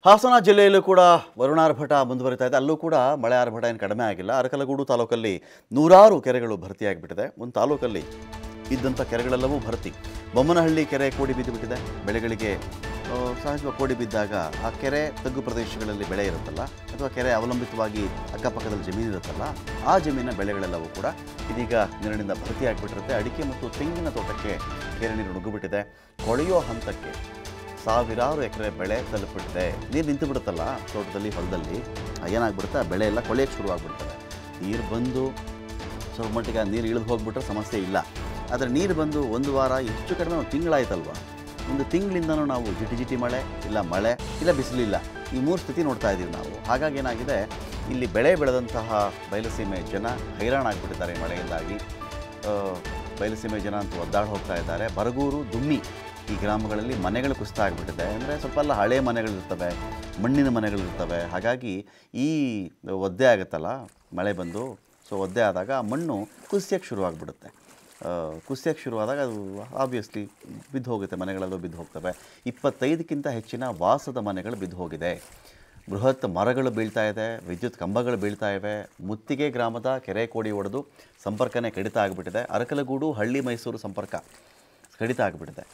ಹಾಸನ ಜಿಲ್ಲೆಯಲ್ಲೂ ಕೂಡ ವರುಣಾರ್ಭಟ ಮುಂದುವರಿತಾ ಇದೆ ಅಲ್ಲೂ ಕೂಡ ಮಳೆ ಆರ್ಭಟ ಏನು ಕಡಿಮೆ ಆಗಿಲ್ಲ ಅರಕಲಗೂಡು ತಾಲೂಕಲ್ಲಿ ನೂರಾರು ಕೆರೆಗಳು ಭರ್ತಿಯಾಗಿಬಿಟ್ಟಿದೆ ಒಂದು ತಾಲೂಕಲ್ಲಿ ಇದ್ದಂಥ ಕೆರೆಗಳೆಲ್ಲವೂ ಭರ್ತಿ ಬೊಮ್ಮನಹಳ್ಳಿ ಕೆರೆ ಕೋಡಿ ಬಿದ್ದು ಬಿಟ್ಟಿದೆ ಬೆಳೆಗಳಿಗೆ ಆ, ಸಹಜವಾಗಿ ಕೋಡಿ ಬಿದ್ದಾಗ ಆ ಕೆರೆ ತಗ್ಗು ಪ್ರದೇಶಗಳಲ್ಲಿ ಬೆಳೆ ಇರುತ್ತಲ್ಲ ಅಥವಾ ಕೆರೆ ಅವಲಂಬಿತವಾಗಿ ಅಕ್ಕಪಕ್ಕದಲ್ಲಿ ಜಮೀನು ಇರುತ್ತಲ್ಲ ಆ ಜಮೀನಿನ ಬೆಳೆಗಳೆಲ್ಲವೂ ಕೂಡ ಇದೀಗ ನೀರಿನಿಂದ ಭರ್ತಿಯಾಗಿಬಿಟ್ಟಿರುತ್ತೆ ಅಡಿಕೆ ಮತ್ತು ತೆಂಗಿನ ತೋಟಕ್ಕೆ ಕೆರೆ ನೀರು ನುಗ್ಗಿಬಿಟ್ಟಿದೆ ಕೊಳೆಯೋ ಹಂತಕ್ಕೆ ಸಾವಿರಾರು ಎಕರೆ ಬೆಳೆ ತಲುಪಿಬಿಟ್ಟಿದೆ ನೀರು ನಿಂತು ಬಿಡುತ್ತಲ್ಲ ತೋಟದಲ್ಲಿ ಹೊಲದಲ್ಲಿ ಏನಾಗ್ಬಿಡುತ್ತೆ ಆ ಬೆಳೆ ಎಲ್ಲ ಕೊಳೆಯಕ್ಕೆ ಶುರುವಾಗ್ಬಿಡ್ತದೆ ನೀರು ಬಂದು ಸ್ವಲ್ಪ ಮಟ್ಟಿಗೆ ಆ ನೀರು ಇಳಿದು ಹೋಗ್ಬಿಟ್ರೆ ಸಮಸ್ಯೆ ಇಲ್ಲ ಆದರೆ ನೀರು ಬಂದು ಒಂದು ವಾರ ಹೆಚ್ಚು ಕಡಿಮೆ ಒಂದು ತಿಂಗಳಾಯ್ತಲ್ವ ಒಂದು ತಿಂಗಳಿಂದನೂ ನಾವು ಜಿಟಿ ಜಿಟಿ ಮಳೆ ಇಲ್ಲ ಮಳೆ ಇಲ್ಲ ಬಿಸಿಲಿಲ್ಲ ಈ ಮೂರು ಸ್ಥಿತಿ ನೋಡ್ತಾ ಇದ್ದೀವಿ ನಾವು ಹಾಗಾಗಿ ಏನಾಗಿದೆ ಇಲ್ಲಿ ಬೆಳೆ ಬೆಳೆದಂತಹ ಬಯಲುಸೀಮೆ ಜನ ಹೈರಾಣಾಗ್ಬಿಟ್ಟಿದ್ದಾರೆ ಈ ಮಳೆಯಿಂದಾಗಿ ಆ, ಬಯಲುಸೀಮೆ ಜನ ಅಂತೂ ಒದ್ದಾಡಿ ಹೋಗ್ತಾ ಇದ್ದಾರೆ ಬರಗೂರು ದುಮ್ಮಿ ಈ ಗ್ರಾಮಗಳಲ್ಲಿ ಮನೆಗಳು ಕುಸಿತ ಆಗಿಬಿಟ್ಟಿದೆ ಅಂದರೆ ಸ್ವಲ್ಪ ಎಲ್ಲ ಹಳೆ ಮನೆಗಳಿರ್ತವೆ ಮಣ್ಣಿನ ಮನೆಗಳಿರ್ತವೆ ಹಾಗಾಗಿ ಈ ಒದ್ದೆ ಆಗುತ್ತಲ್ಲ ಮಳೆ ಬಂದು ಸೊ ಒದ್ದೆ ಆದಾಗ ಆ ಮಣ್ಣು ಕುಸಿಯಕ್ಕೆ ಶುರುವಾಗ್ಬಿಡುತ್ತೆ ಕುಸಿಯಕ್ಕೆ ಶುರುವಾದಾಗ ಅದು ಆಬ್ವಿಯಸ್ಲಿ ಬಿದ್ದು ಹೋಗುತ್ತೆ ಮನೆಗಳೆಲ್ಲೂ ಬಿದ್ದು ಹೋಗ್ತವೆ ಇಪ್ಪತ್ತೈದಕ್ಕಿಂತ ಹೆಚ್ಚಿನ ವಾಸದ ಮನೆಗಳು ಬಿದ್ದು ಹೋಗಿದೆ ಬೃಹತ್ ಮರಗಳು ಬೀಳ್ತಾ ಇದೆ ವಿದ್ಯುತ್ ಕಂಬಗಳು ಬೀಳ್ತಾ ಇವೆ ಮುತ್ತಿಗೆ ಗ್ರಾಮದ ಕೆರೆ ಕೋಡಿ ಒಡೆದು ಸಂಪರ್ಕನೇ ಕಡಿತ ಆಗಿಬಿಟ್ಟಿದೆ ಅರಕಲಗೂಡು ಹಳ್ಳಿ ಮೈಸೂರು ಸಂಪರ್ಕ ಕಡಿತ ಆಗಿಬಿಟ್ಟಿದೆ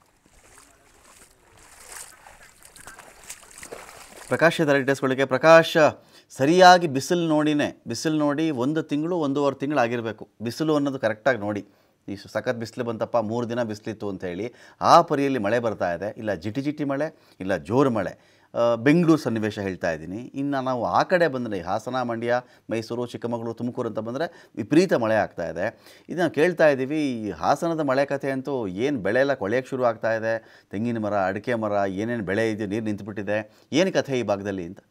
ಪ್ರಕಾಶ್ ಇದ್ದಾರೆ ಡೀಟೇಲ್ಸ್ಗಳಿಗೆ ಪ್ರಕಾಶ್ ಸರಿಯಾಗಿ ಬಿಸಿಲು ನೋಡಿನೇ ಬಿಸಿಲು ನೋಡಿ ಒಂದು ತಿಂಗಳು ಒಂದೂವರೆ ತಿಂಗಳು ಆಗಿರಬೇಕು ಬಿಸಿಲು ಅನ್ನೋದು ಕರೆಕ್ಟಾಗಿ ನೋಡಿ ಈ ಸಖತ್ ಬಿಸಿಲು ಬಂತಪ್ಪ ಮೂರು ದಿನ ಬಿಸಿಲಿತ್ತು ಅಂತ ಹೇಳಿ ಆ ಪರಿಯಲ್ಲಿ ಮಳೆ ಬರ್ತಾ ಇದೆ ಇಲ್ಲ ಜಿಟಿ ಜಿಟಿ ಮಳೆ ಇಲ್ಲ ಜೋರು ಮಳೆ ಆ, ಬೆಂಗಳೂರು ಸನ್ನಿವೇಶ ಹೇಳ್ತಾ ಇದ್ದೀನಿ ಇನ್ನು ನಾವು ಆ ಕಡೆ ಬಂದರೆ ಹಾಸನ ಮಂಡ್ಯ ಮೈಸೂರು ಚಿಕ್ಕಮಗಳೂರು ತುಮಕೂರು ಅಂತ ಬಂದರೆ ವಿಪರೀತ ಮಳೆ ಆಗ್ತಾ ಇದೆ ಇದನ್ನು ಕೇಳ್ತಾ ಇದ್ದೀವಿ ಈ ಹಾಸನದ ಮಳೆ ಕಥೆ ಅಂತೂ ಏನು ಬೆಳೆ ಎಲ್ಲ ಕೊಳೆಯೋಕ್ಕೆ ಶುರು ಆಗ್ತಾ ಇದೆ ತೆಂಗಿನ ಮರ ಅಡಿಕೆ ಮರ ಏನೇನು ಬೆಳೆ ಇದೆ ನೀರು ನಿಂತುಬಿಟ್ಟಿದೆ ಏನು ಕಥೆ ಈ ಭಾಗದಲ್ಲಿ ಅಂತ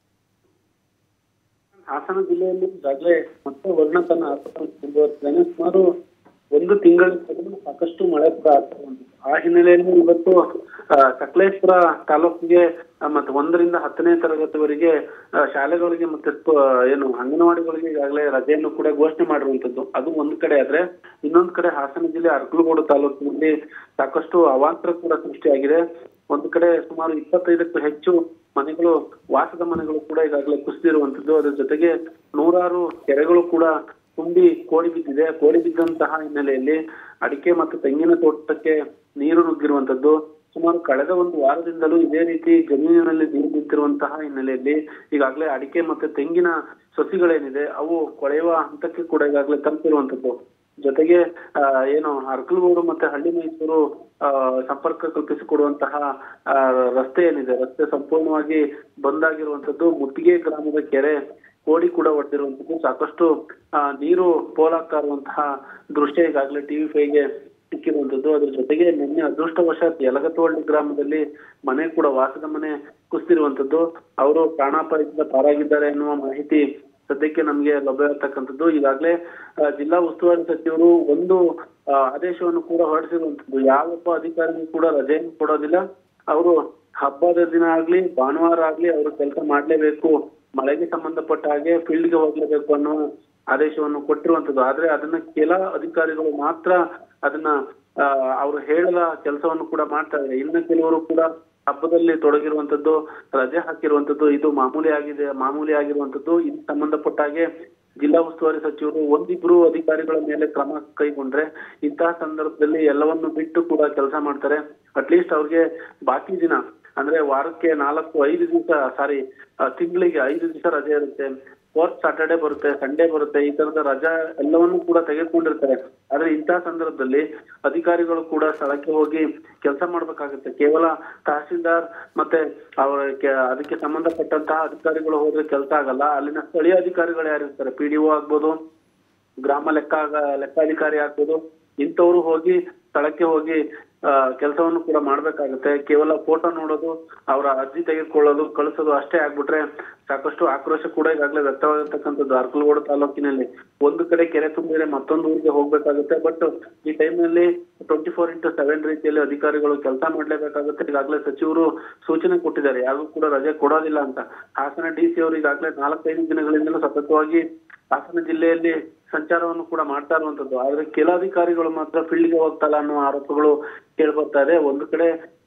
ಹಾಸನ ಜಿಲ್ಲೆಯಲ್ಲಿ ಈಗಾಗಲೇ ಮತ್ತೆ ವರ್ಣ ತನ್ನ ಆತಂಕ ಮುಂದುವರಿಸಿದ್ದಾನೆ ಸುಮಾರು ಒಂದು ತಿಂಗಳ ಕೆಳಗೆ ಸಾಕಷ್ಟು ಮಳೆ ಕೂಡ ಆಗ್ತಾ ಉಂಟು ಆ ಹಿನ್ನೆಲೆಯಲ್ಲಿ ಇವತ್ತು ಆ, ಸಕಲೇಶ್ಪುರ ತಾಲೂಕಿಗೆ ಆ, ಮತ್ತೆ ಒಂದರಿಂದ ಹತ್ತನೇ ತರಗತಿವರೆಗೆ ಆ, ಶಾಲೆಗಳಿಗೆ ಮತ್ತೆ ಸ್ಕೂ- ಏನು ಅಂಗನವಾಡಿಗಳಿಗೆ ಈಗಾಗಲೇ ರಜೆಯನ್ನು ಕೂಡ ಘೋಷಣೆ ಮಾಡಿರುವಂತದ್ದು ಅದು ಒಂದು ಕಡೆ ಆದ್ರೆ ಇನ್ನೊಂದು ಕಡೆ ಹಾಸನ ಜಿಲ್ಲೆ ಅರಕಲಗೂಡು ತಾಲೂಕಿನಲ್ಲಿ ಸಾಕಷ್ಟು ಅವಾಂತರ ಕೂಡ ಸೃಷ್ಟಿಯಾಗಿದೆ ಒಂದು ಕಡೆ ಸುಮಾರು ಇಪ್ಪತ್ತೈದಕ್ಕೂ ಹೆಚ್ಚು ಮನೆಗಳು ವಾಸದ ಮನೆಗಳು ಕೂಡ ಈಗಾಗಲೇ ಕುಸಿದಿರುವಂತದ್ದು ಅದರ ಜೊತೆಗೆ ನೂರಾರು ಕೆರೆಗಳು ಕೂಡ ತುಂಬಿ ಕೋಡಿ ಬಿದ್ದಿದೆ ಕೋಡಿ ಬಿದ್ದಂತಹ ಹಿನ್ನೆಲೆಯಲ್ಲಿ ಅಡಿಕೆ ಮತ್ತು ತೆಂಗಿನ ತೋಟಕ್ಕೆ ನೀರು ನುಗ್ಗಿರುವಂತದ್ದು ಸುಮಾರು ಕಳೆದ ಒಂದು ವಾರದಿಂದಲೂ ಇದೇ ರೀತಿ ಜಮೀನಿನಲ್ಲಿ ನೀರು ನಿಂತಿರುವಂತಹ ಹಿನ್ನೆಲೆಯಲ್ಲಿ ಈಗಾಗಲೇ ಅಡಿಕೆ ಮತ್ತೆ ತೆಂಗಿನ ಸಸಿಗಳೇನಿದೆ ಅವು ಕೊಳೆಯುವ ಹಂತಕ್ಕೆ ಕೂಡ ಈಗಾಗಲೇ ತಲುಪಿರುವಂತದ್ದು ಜೊತೆಗೆ ಆ, ಏನು ಅರ್ಕಲಗೂಡು ಮತ್ತೆ ಹಳ್ಳಿ ಮೈಸೂರು ಆ, ಸಂಪರ್ಕ ಕಲ್ಪಿಸಿಕೊಡುವಂತಹ ಆ, ರಸ್ತೆ ಏನಿದೆ ರಸ್ತೆ ಸಂಪೂರ್ಣವಾಗಿ ಬಂದ್ ಆಗಿರುವಂತದ್ದು ಮುತ್ತಿಗೆ ಗ್ರಾಮದ ಕೆರೆ ಕೋಡಿ ಕೂಡ ಒಡೆದಿರುವಂತದ್ದು ಸಾಕಷ್ಟು ಆ, ನೀರು ಪೋಲಾಗ್ತಾ ಇರುವಂತಹ ದೃಶ್ಯ ಈಗಾಗಲೇ ಟಿವಿ ಫೈವ್ಗೆ ಸಿಕ್ಕಿರುವಂತದ್ದು ಅದ್ರ ಜೊತೆಗೆ ನಿನ್ನೆ ಅದೃಷ್ಟವಶಾತ್ ಯಲಗತವಳ್ಳಿ ಗ್ರಾಮದಲ್ಲಿ ಮನೆ ಕೂಡ ವಾಸದ ಮನೆ ಕುಸಿದಿರುವಂತದ್ದು ಅವರು ಪ್ರಾಣಾಪಾಯದಿಂದ ಪಾರಾಗಿದ್ದಾರೆ ಎನ್ನುವ ಮಾಹಿತಿ ಸದ್ಯಕ್ಕೆ ನಮಗೆ ಲಭ್ಯವಿರ್ತಕ್ಕಂಥದ್ದು ಈಗಾಗಲೇ ಆ, ಜಿಲ್ಲಾ ಉಸ್ತುವಾರಿ ಸಚಿವರು ಒಂದು ಆ, ಆದೇಶವನ್ನು ಕೂಡ ಹೊರಡಿಸಿರುವಂತದ್ದು ಯಾವೊಬ್ಬ ಅಧಿಕಾರಿಗೂ ಕೂಡ ರಜೆಯನ್ನು ಕೊಡೋದಿಲ್ಲ ಅವರು ಹಬ್ಬದ ದಿನ ಆಗ್ಲಿ ಭಾನುವಾರ ಆಗ್ಲಿ ಅವರು ಕೆಲಸ ಮಾಡ್ಲೇಬೇಕು ಮಳೆಗೆ ಸಂಬಂಧಪಟ್ಟ ಹಾಗೆ ಫೀಲ್ಡ್ ಗೆ ಹೋಗ್ಲೇಬೇಕು ಅನ್ನೋ ಆದೇಶವನ್ನು ಕೊಟ್ಟಿರುವಂತದ್ದು ಆದ್ರೆ ಅದನ್ನ ಕೆಲ ಅಧಿಕಾರಿಗಳು ಮಾತ್ರ ಅದನ್ನ ಆ, ಅವರು ಹೇಳದ ಕೆಲಸವನ್ನು ಕೂಡ ಮಾಡ್ತಾ ಇದ್ದಾರೆ ಇನ್ನು ಕೆಲವರು ಕೂಡ ಹಬ್ಬದಲ್ಲಿ ತೊಡಗಿರುವಂತದ್ದು ರಜೆ ಹಾಕಿರುವಂತದ್ದು ಇದು ಮಾಮೂಲಿ ಆಗಿದೆ ಮಾಮೂಲಿ ಆಗಿರುವಂತದ್ದು ಇದಕ್ಕೆ ಸಂಬಂಧಪಟ್ಟ ಹಾಗೆ ಜಿಲ್ಲಾ ಉಸ್ತುವಾರಿ ಸಚಿವರು ಒಂದಿಬ್ರು ಅಧಿಕಾರಿಗಳ ಮೇಲೆ ಕ್ರಮ ಕೈಗೊಂಡ್ರೆ ಇಂತಹ ಸಂದರ್ಭದಲ್ಲಿ ಎಲ್ಲವನ್ನು ಬಿಟ್ಟು ಕೂಡ ಕೆಲಸ ಮಾಡ್ತಾರೆ ಅಟ್ಲೀಸ್ಟ್ ಅವ್ರಿಗೆ ಬಾಕಿ ದಿನ ಅಂದ್ರೆ ವಾರಕ್ಕೆ ನಾಲ್ಕು ಐದು ದಿವಸ ಸಾರಿ ತಿಂಗಳಿಗೆ ಐದು ದಿವಸ ರಜೆ ಇರುತ್ತೆ ಫೋರ್ತ್ ಸಾಟರ್ಡೆ ಬರುತ್ತೆ ಸಂಡೇ ಬರುತ್ತೆ ಈ ತರದ ರಜಾ ಎಲ್ಲವನ್ನೂ ಕೂಡ ತೆಗೆದುಕೊಂಡಿರ್ತಾರೆ ಆದ್ರೆ ಇಂತಹ ಸಂದರ್ಭದಲ್ಲಿ ಅಧಿಕಾರಿಗಳು ಕೂಡ ಸ್ಥಳಕ್ಕೆ ಹೋಗಿ ಕೆಲಸ ಮಾಡ್ಬೇಕಾಗುತ್ತೆ ಕೇವಲ ತಹಸೀಲ್ದಾರ್ ಮತ್ತೆ ಅವರ ಕೆ- ಅದಕ್ಕೆ ಸಂಬಂಧಪಟ್ಟಂತಹ ಅಧಿಕಾರಿಗಳು ಹೋದ್ರೆ ಕೆಲಸ ಆಗಲ್ಲ ಅಲ್ಲಿನ ಸ್ಥಳೀಯ ಅಧಿಕಾರಿಗಳು ಯಾರಿರ್ತಾರೆ ಪಿ ಡಿ ಆಗ್ಬೋದು ಗ್ರಾಮ ಲೆಕ್ಕ ಲೆಕ್ಕಾಧಿಕಾರಿ ಆಗ್ಬೋದು ಇಂಥವ್ರು ಹೋಗಿ ಸ್ಥಳಕ್ಕೆ ಹೋಗಿ ಕೆಲಸವನ್ನು ಕೂಡ ಮಾಡ್ಬೇಕಾಗುತ್ತೆ ಕೇವಲ ಫೋಟೋ ನೋಡೋದು ಅವರ ಅರ್ಜಿ ತೆಗೆದುಕೊಳ್ಳೋದು ಕಳಿಸೋದು ಅಷ್ಟೇ ಆಗ್ಬಿಟ್ರೆ ಸಾಕಷ್ಟು ಆಕ್ರೋಶ ಕೂಡ ಈಗಾಗಲೇ ವ್ಯಕ್ತವಾಗಿರ್ತಕ್ಕಂಥದ್ದು ಅರ್ಕಲಗೂಡು ತಾಲೂಕಿನಲ್ಲಿ ಒಂದು ಕಡೆ ಕೆರೆ ತುಂಬಿದ್ರೆ ಮತ್ತೊಂದು ಊರಿಗೆ ಹೋಗ್ಬೇಕಾಗುತ್ತೆ ಬಟ್ ಈ ಟೈಮ್ನಲ್ಲಿ ಟ್ವೆಂಟಿ ಫೋರ್ ಇಂಟು ಸೆವೆನ್ ರೀತಿಯಲ್ಲಿ ಅಧಿಕಾರಿಗಳು ಕೆಲಸ ಮಾಡ್ಲೇಬೇಕಾಗುತ್ತೆ ಈಗಾಗಲೇ ಸಚಿವರು ಸೂಚನೆ ಕೊಟ್ಟಿದ್ದಾರೆ ಯಾರಿಗೂ ಕೂಡ ರಜೆ ಕೊಡೋದಿಲ್ಲ ಅಂತ ಹಾಸನ ಡಿ ಸಿ ಅವರು ಈಗಾಗಲೇ ನಾಲ್ಕೈದು ದಿನಗಳಿಂದಲೂ ಸತತವಾಗಿ ಹಾಸನ ಜಿಲ್ಲೆಯಲ್ಲಿ ಸಂಚಾರವನ್ನು ಕೂಡ ಮಾಡ್ತಾ ಇರುವಂತದ್ದು ಆದ್ರೆ ಕೆಲ ಅಧಿಕಾರಿಗಳು ಮಾತ್ರ ಫೀಲ್ಡ್ಗೆ ಹೋಗ್ತಲ್ಲ ಅನ್ನೋ ಆರೋಪಗಳು ಕೇಳ್ಬರ್ತಾ ಇದೆ ಒಂದು ಕಡೆ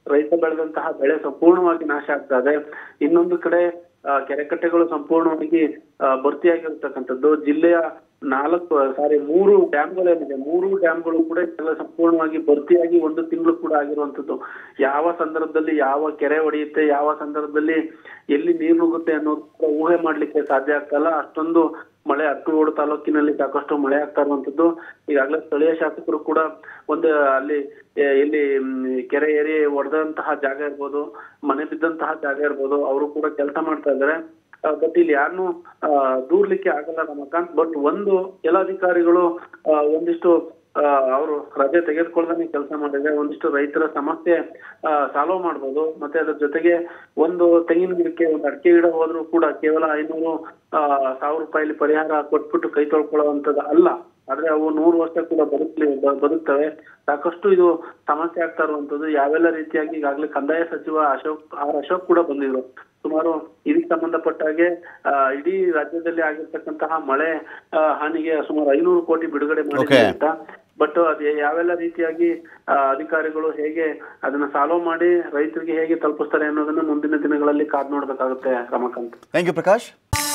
ರೈತ ಬೆಳೆದಂತಹ ಬೆಳೆ ಸಂಪೂರ್ಣವಾಗಿ ನಾಶ ಆಗ್ತಾ ಇದೆ ಇನ್ನೊಂದು ಕಡೆ ಆ, ಕೆರೆಕಟ್ಟೆಗಳು ಸಂಪೂರ್ಣವಾಗಿ ಆ, ಭರ್ತಿಯಾಗಿರ್ತಕ್ಕಂಥದ್ದು ಜಿಲ್ಲೆಯ ನಾಲ್ಕು ಸಾರಿ ಮೂರು ಡ್ಯಾಮ್ಗಳೇನಿದೆ ಮೂರು ಡ್ಯಾಮ್ಗಳು ಕೂಡ ಎಲ್ಲ ಸಂಪೂರ್ಣವಾಗಿ ಭರ್ತಿಯಾಗಿ ಒಂದು ತಿಂಗಳು ಕೂಡ ಆಗಿರುವಂತದ್ದು ಯಾವ ಸಂದರ್ಭದಲ್ಲಿ ಯಾವ ಕೆರೆ ಒಡೆಯುತ್ತೆ ಯಾವ ಸಂದರ್ಭದಲ್ಲಿ ಎಲ್ಲಿ ನೀರು ನುಗ್ಗುತ್ತೆ ಅನ್ನೋದು ಕೂಡ ಊಹೆ ಮಾಡ್ಲಿಕ್ಕೆ ಸಾಧ್ಯ ಆಗ್ತಲ್ಲ ಅಷ್ಟೊಂದು ಮಳೆ ಅಕ್ಕಲೋಡು ತಾಲೂಕಿನಲ್ಲಿ ಸಾಕಷ್ಟು ಮಳೆ ಆಗ್ತಾ ಇರುವಂತದ್ದು ಈಗಾಗಲೇ ಸ್ಥಳೀಯ ಶಾಸಕರು ಕೂಡ ಒಂದು ಅಲ್ಲಿ ಎ- ಎಲ್ಲಿ ಮ್, ಕೆರೆ ಏರಿ ಒಡೆದಂತಹ ಜಾಗ ಇರ್ಬೋದು ಮನೆ ಬಿದ್ದಂತಹ ಜಾಗ ಇರ್ಬೋದು ಅವರು ಕೂಡ ಕೆಲಸ ಮಾಡ್ತಾ ಇದ್ದಾರೆ ಬಟ್ ಇಲ್ಲಿ ಯಾರನ್ನು ದೂರ್ಲಿಕ್ಕೆ ಆಗಲ್ಲ ರಮಕಾಂತ್ ಬಟ್ ಒಂದು ಕೆಲ ಅಧಿಕಾರಿಗಳು ಆ, ಒಂದಿಷ್ಟು ಅವರು ರಜೆ ತೆಗೆದುಕೊಳ್ಳದೇ ಕೆಲಸ ಮಾಡಿದ್ರೆ ಒಂದಿಷ್ಟು ರೈತರ ಸಮಸ್ಯೆ ಸಾಲ್ವ್ ಮಾಡ್ಬೋದು ಮತ್ತೆ ಅದ್ರ ಜೊತೆಗೆ ಒಂದು ತೆಂಗಿನ ಗಿಡಕ್ಕೆ ಒಂದು ಅಡಿಕೆ ಗಿಡ ಹೋದ್ರೂ ಕೂಡ ಕೇವಲ ಐನೂರು ಆ, ಸಾವಿರ ರೂಪಾಯಿಲಿ ಪರಿಹಾರ ಕೊಟ್ಬಿಟ್ಟು ಕೈ ತೊಳ್ಕೊಳ್ಳುವಂತದ್ದು ಅಲ್ಲ ಆದ್ರೆ ಅವು ನೂರು ವರ್ಷ ಕೂಡ ಬದುಕಲಿ ಬ- ಬದುಕ್ತವೆ ಸಾಕಷ್ಟು ಇದು ಸಮಸ್ಯೆ ಆಗ್ತಾ ಇರುವಂತದ್ದು ಯಾವೆಲ್ಲ ರೀತಿಯಾಗಿ ಈಗಾಗಲೇ ಕಂದಾಯ ಸಚಿವ ಅಶೋಕ್ ಆರ್ ಅಶೋಕ್ ಕೂಡ ಬಂದಿದ್ರು ಸುಮಾರು ಇದಕ್ಕೆ ಸಂಬಂಧಪಟ್ಟ ಹಾಗೆ ಆ, ಇಡೀ ರಾಜ್ಯದಲ್ಲಿ ಆಗಿರ್ತಕ್ಕಂತಹ ಮಳೆ ಆ, ಹಾನಿಗೆ ಸುಮಾರು ಐನೂರು ಕೋಟಿ ಬಿಡುಗಡೆ ಮಾಡಿದೆ Okay. ಅಂತ ಬಟ್ ಅದ್ ಯಾವೆಲ್ಲ ರೀತಿಯಾಗಿ ಆ, ಅಧಿಕಾರಿಗಳು ಹೇಗೆ ಅದನ್ನ ಸಾಲ್ವ್ ಮಾಡಿ ರೈತರಿಗೆ ಹೇಗೆ ತಲುಪಿಸ್ತಾರೆ ಅನ್ನೋದನ್ನ ಮುಂದಿನ ದಿನಗಳಲ್ಲಿ ಕಾದ್ ನೋಡ್ಬೇಕಾಗುತ್ತೆ ರಮಾಕಾಂತ್ ಥ್ಯಾಂಕ್ ಯು ಪ್ರಕಾಶ್